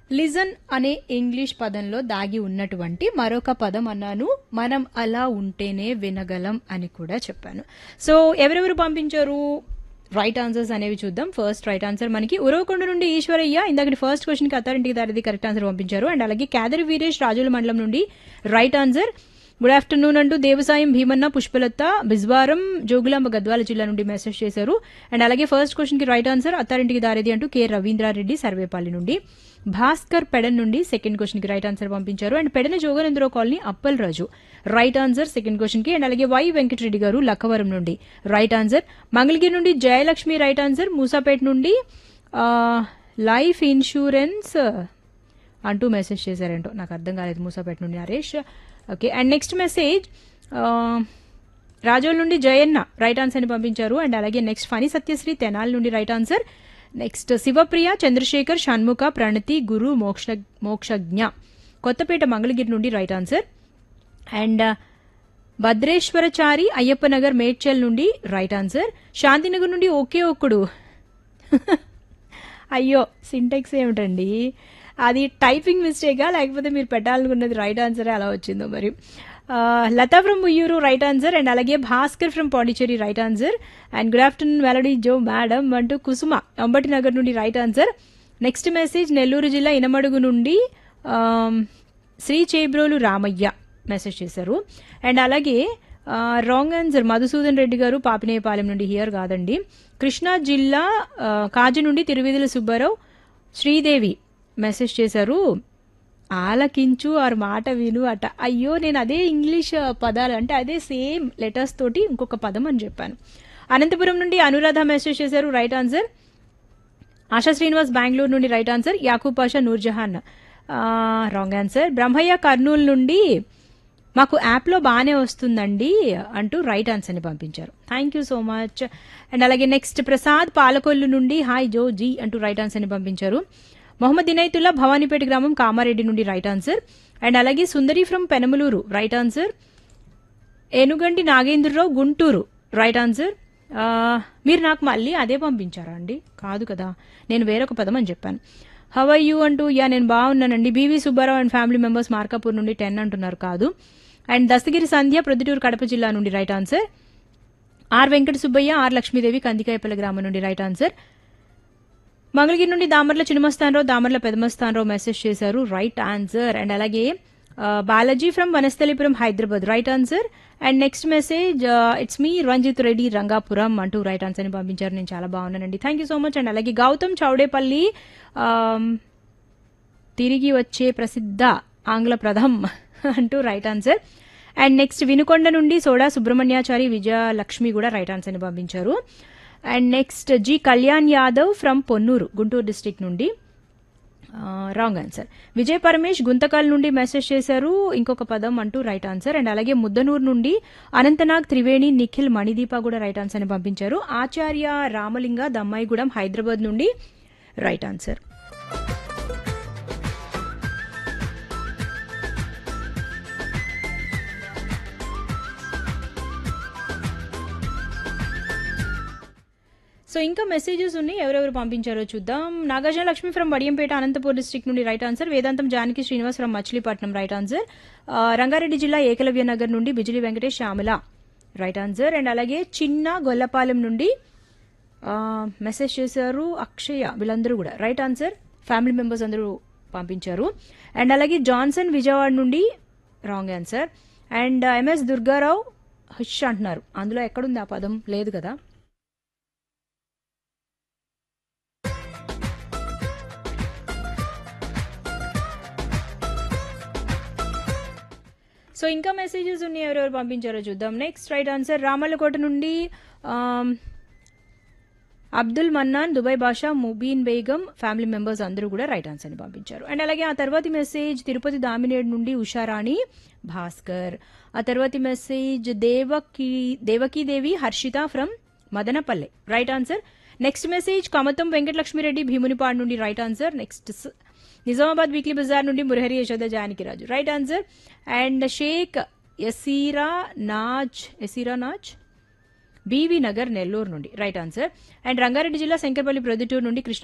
listen అనే English పదంలో దాగి ఉన్నటువంటి మరొక పదం అన్నాను మనం అలా ఉంటేనే వినగలం అని కూడా చెప్పాను సో ఎవరెవరు పంపించారు రైట్ ఆన్సర్స్ అనేవి చూద్దాం ఫస్ట్ రైట్ ఆన్సర్ మనకి ఉరవకొండ నుండి ఈశ్వరయ్య ఇందాక ఫస్ట్ క్వశ్చన్ కి అత్తారింటికి దారిది కరెక్ట్ ఆన్సర్ పంపించారు అండ్ అలాగే కేదరి వీరేష్ రాజుల మండలం నుండి రైట్ ఆన్సర్ గుడ్ ఆఫ్టర్నూన్ అంటూ దేవసాయం భీమన్న పుష్పలత బిజ్వారం జోగులాంబ గద్వాల జిల్లా నుండి మెసేజ్ చేశారు అండ్ అలాగే ఫస్ట్ క్వశ్చన్ కి రైట్ ఆన్సర్ అత్తారింటికి దారిది అంటూ కె రవీంద్రారెడ్డి సర్వేపల్లి నుండి భాస్కర్ పెడన్ నుండి సెకండ్ క్వశ్చన్ కి రైట్ ఆన్సర్ పంపించారు and Pedana Joganendro colony Appal Raju right answer second question కి అండ్ అలాగే వై వెంకటరెడ్డి గారు లక్కవరం నుండి రైట్ ఆన్సర్ మంగళగిరి నుండి జయలక్ష్మి రైట్ ఆన్సర్ మూసాపేట నుండి ఆ, లైఫ్ ఇన్సూరెన్స్ అంటూ మెసేజ్ చేశారేంటో నాకు అర్థం కాలేదు మూసాపేట నుండి Naresh okay and next message Rajol నుండి జయన్న రైట్ ఆన్సర్ ని పంపించారు అండ్ అలాగే నెక్స్ట్ ఫణి సత్యశ్రీ తెనాల్ నుండి right answer next Sivapriya Chandrasekhar Shanmukha Pranathi Guru Moksha Mokshagna Kothapeta Mangalagiri నుండి right answer and Bhadreswarachari Ayyappa Nagar Medchal నుండి రైట్ ఆన్సర్ శాంతినగర్ నుండి ఒకే ఒక్కడు అయ్యో సింటెక్స్ ఏమిటండి అది టైపింగ్ మిస్టేకా లేకపోతే మీరు పెట్టాలనుకున్నది రైట్ ఆన్సరే అలా వచ్చిందో మరి ఆ, Latha from Muyyuru right answer and అలాగే Bhaskar from Pondicherry right answer and good afternoon వెలడీ జో మేడం అంటూ కుసుమ అంబటి నగర్ నుండి right answer next message Nellore జిల్లా ఇనమడుగు నుండి ఆమ్, శ్రీ చేబ్రోలు రామయ్య మెసేజ్ చేశారు అండ్ అలాగే రాంగ్ ఆన్సర్ మధుసూదన్ రెడ్డి గారు పాపినేయపాలెం నుండి హియర్ కాదండి కృష్ణా జిల్లా ఆ, కాజు నుండి తిరువిధుల సుబ్బారావు శ్రీదేవి మెసేజ్ చేశారు ఆలకించు ఆరు మాట విను అట అయ్యో నేను అదే ఇంగ్లీష్ ఆ, పదాలు అంటే అదే సేమ్ లెటర్స్ తోటి ఇంకొక పదం అని చెప్పాను అనంతపురం నుండి అనురాధ మెసేజ్ చేశారు రైట్ ఆన్సర్ ఆశా శ్రీనివాస్ బెంగళూరు నుండి right answer Yakub Pasha Noorjahan wrong answer Brahmaiah Kurnool నుండి మాకు యాప్లో బాగానే వస్తుందండి అంటూ రైట్ ఆన్సర్ని పంపించారు thank you so much and అలాగే నెక్స్ట్ ప్రసాద్ పాలకొల్లు నుండి హాయ్ జో జీ అంటూ రైట్ ఆన్సర్ని పంపించారు మొహమ్మద్ ఇనైతుల్లా భవానీపేట గ్రామం కామారెడ్డి నుండి రైట్ ఆన్సర్ అండ్ అలాగే Sundari from Penamaluru right answer Enuganti Nagendrarao Guntur right answer ఆ, మీరు నాకు మళ్ళీ అదే పంపించారా అండి కాదు కదా నేను వేరొక పదం అని చెప్పాను హవ్ ఐ యూ అంటూ యా నేను బాగున్నానండి B V Subbarao and family members Markapur నుండి టెన్ అంటున్నారు కాదు అండ్ దస్తగిరి సంధ్య ప్రొద్దుటూరు కడప జిల్లా నుండి right answer R Venkata Subbaiah R Lakshmidevi Kandikayapalli గ్రామం నుండి రైట్ ఆన్సర్ మంగళగిరి నుండి దామర్ల చిన్నమస్తానరావు దామర్ల పెదమస్తానరావు మెసేజ్ చేశారు రైట్ ఆన్సర్ అండ్ అలాగే ఆ, Balaji from Vanasthalipuram Hyderabad right answer and next message it's me Ranjith Reddy Rangapuram అంటూ రైట్ ఆన్సర్ని పంపించారు నేను చాలా బాగున్నానండి thank you so much and అలాగే గౌతమ్ చౌడేపల్లి ఆమ్, తిరిగి వచ్చే ప్రసిద్ధ ఆంగ్ల ప్రథం అంటూ right answer and next Vinukonda నుండి సోడా సుబ్రహ్మణ్యాచారి విజయలక్ష్మి కూడా రైట్ ఆన్సర్ని పంపించారు and next G Kalyan Yadav from Ponnur Guntur district నుండి రాంగ్ ఆన్సర్ విజయ్ పరమేష్ గుంతకల్ నుండి మెసేజ్ చేశారు ఇంకొక పదం అంటూ రైట్ ఆన్సర్ అండ్ అలాగే ముద్దనూరు నుండి అనంతనాగ్ త్రివేణి నిఖిల్ మణిదీప కూడా రైట్ ఆన్సర్ ని పంపించారు ఆచార్య రామలింగ దమ్మాయిగూడెం హైదరాబాద్ నుండి రైట్ ఆన్సర్ సో ఇంకా మెసేజెస్ ఉన్నాయి ఎవరెవరు పంపించారో చూద్దాం నాగార్జున లక్ష్మి ఫ్రమ్ వడియంపేట అనంతపూర్ డిస్ట్రిక్ట్ నుండి right answer Vedantam Janaki Srinivas from Machilipatnam right answer ఆ, రంగారెడ్డి జిల్లా ఏకలవ్య నగర్ నుండి Bijili Venkatesh Shyamala right answer and అలాగే చిన్న గొల్లపాలెం నుండి ఆ, మెసేజ్ చేశారు అక్షయ వీళ్ళందరూ కూడా రైట్ ఆన్సర్ ఫ్యామిలీ మెంబర్స్ అందరూ పంపించారు అండ్ అలాగే జాన్సన్ విజయవాడ నుండి wrong answer and M S Durgarao హుష్ అంటున్నారు అందులో ఎక్కడుంది ఆ పదం లేదు కదా సో ఇంకా మెసేజెస్ ఉన్నాయి ఎవరెవరు పంపించారో చూద్దాం నెక్స్ట్ రైట్ ఆన్సర్ రామల్లకోట నుండి ఆమ్, Abdul Mannan Dubai Basha Mubeen Begum family members అందరూ కూడా రైట్ ఆన్సర్ ని పంపించారు అండ్ అలాగే ఆ తర్వాతి మెసేజ్ తిరుపతి దామినేడ్ నుండి ఉషారాణి భాస్కర్ ఆ తర్వాతి message Devaki Devakidevi Harshitha from Madanapalle right answer next message Kamatham Venkatalakshmireddy Bheemunipadu నుండి right answer next Nizamabad weekly Bazar నుండి Murahari Yashoda Janakiraju right answer and Sheikh Yesira Naz Yesira Naz Bibi Nagar Nellore నుండి రైట్ ఆన్సర్ అండ్ రంగారెడ్డి జిల్లా శంకర్పల్లి ప్రొద్దుటూరు నుండి కృష్ణ